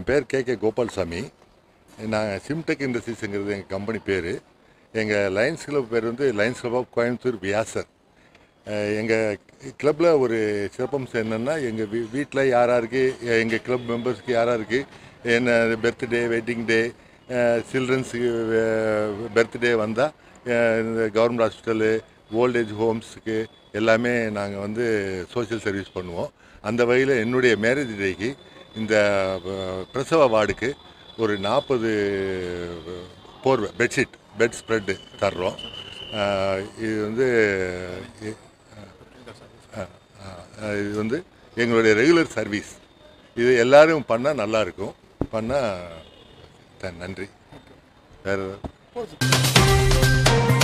என் பேர் K K Gopalsamy நான் சிம்டெக் இண்டஸ்ட்ரீஸுங்கிறது எங்கள் கம்பெனி பேர் எங்கள் லயன்ஸ் கிளப் பேர் வந்து lions club of Coimbatore Vyasar எங்கள் கிளப்பில் ஒரு சிறப்பம்சம் என்னென்னா எங்கள் வீ வீட்டில் யார் யாருக்கு எங்கள் கிளப் மெம்பர்ஸ்க்கு யார் யாருக்கு என்ன பர்த்டே வெட்டிங் டே சில்ட்ரன்ஸுக்கு பர்த்டே வந்தால் இந்த கவர்மெண்ட் ஹாஸ்பிட்டலு ஓல்டேஜ் ஹோம்ஸுக்கு எல்லாமே நாங்கள் வந்து சோஷியல் சர்வீஸ் பண்ணுவோம் அந்த வகையில் என்னுடைய மேரேஜ் டேக்கு இந்த அஹ், பிரசவ வார்டுக்கு ஒரு நாற்பது போர்வை பெட்ஷீட் பெட் ஸ்ப்ரெட்டு தர்றோம் அஹ், இது வந்து இ- அஹ், இது வந்து எங்களுடைய ரெகுலர் சர்வீஸ் இது எல்லாரும் பண்ணால் நல்லாயிருக்கும் பண்ணால் நன்றி வேறு போதும்